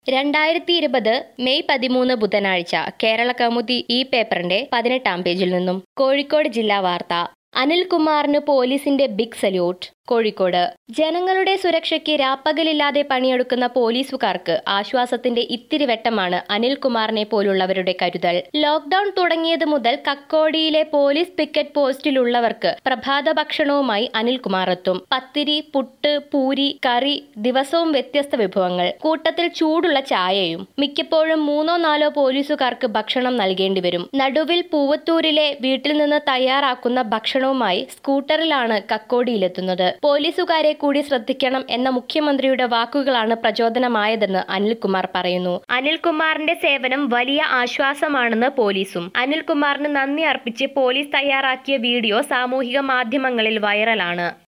രണ്ടായിരത്തി ഇരുപത് മെയ് പതിമൂന്ന് ബുധനാഴ്ച കേരള കൗമുദി ഈ പേപ്പറിന്റെ പതിനെട്ടാം പേജിൽ നിന്നും കോഴിക്കോട് ജില്ലാ വാർത്ത അനിൽകുമാറിന് പോലീസിന്റെ ബിഗ് സല്യൂട്ട് കോഴിക്കോട് ജനങ്ങളുടെ സുരക്ഷയ്ക്ക് രാപ്പകലില്ലാതെ പണിയെടുക്കുന്ന പോലീസുകാർക്ക് ആശ്വാസത്തിന്റെ ഇത്തിരി വെട്ടമാണ് അനിൽകുമാറിനെ പോലുള്ളവരുടെ കരുതൽ ലോക്ഡൌൺ തുടങ്ങിയത് മുതൽ കക്കോടിയിലെ പോലീസ് പിക്കറ്റ് പോസ്റ്റിലുള്ളവർക്ക് പ്രഭാത ഭക്ഷണവുമായി അനിൽകുമാർ എത്തും പത്തിരി പുട്ട് പൂരി കറി ദിവസവും വ്യത്യസ്ത വിഭവങ്ങൾ കൂട്ടത്തിൽ ചൂടുള്ള ചായയും മിക്കപ്പോഴും മൂന്നോ നാലോ പോലീസുകാർക്ക് ഭക്ഷണം നൽകേണ്ടി വരും നടുവിൽ പൂവത്തൂരിലെ വീട്ടിൽ നിന്ന് തയ്യാറാക്കുന്ന ഭക്ഷണവുമായി സ്കൂട്ടറിലാണ് കക്കോടിയിലെത്തുന്നത് പോലീസുകാരെ കൂടി ശ്രദ്ധിക്കണം എന്ന മുഖ്യമന്ത്രിയുടെ വാക്കുകളാണ് പ്രചോദനമായതെന്ന് അനിൽകുമാർ പറയുന്നു അനിൽകുമാറിന്റെ സേവനം വലിയ ആശ്വാസമാണെന്ന് പോലീസും അനിൽകുമാറിന് നന്ദി അർപ്പിച്ച് പോലീസ് തയ്യാറാക്കിയ വീഡിയോ സാമൂഹിക മാധ്യമങ്ങളിൽ വൈറലാണ്